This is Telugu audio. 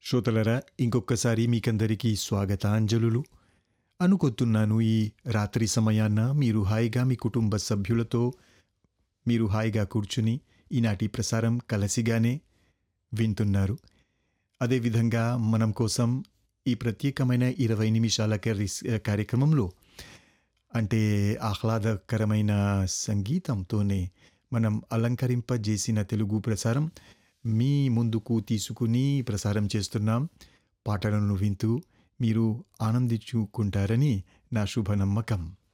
శ్రోతలరా ఇంకొకసారి మీకందరికీ స్వాగతాంజలులు అనుకొతున్నాను ఈ రాత్రి సమయాన్న మీరు హాయిగా మీ కుటుంబ సభ్యులతో మీరు హాయిగా కూర్చుని ఈనాటి ప్రసారం కలసిగానే వింటున్నారు అదేవిధంగా మనం కోసం ఈ ప్రత్యేకమైన ఇరవై నిమిషాల కర్రీస్ కార్యక్రమంలో అంటే ఆహ్లాదకరమైన సంగీతంతోనే మనం అలంకరింపజేసిన తెలుగు ప్రసారం మీ ముందుకు తీసుకుని ప్రసారం చేస్తున్నాం పాటలను వింటూ మీరు ఆనందించుకుంటారని నా శుభ నమ్మకం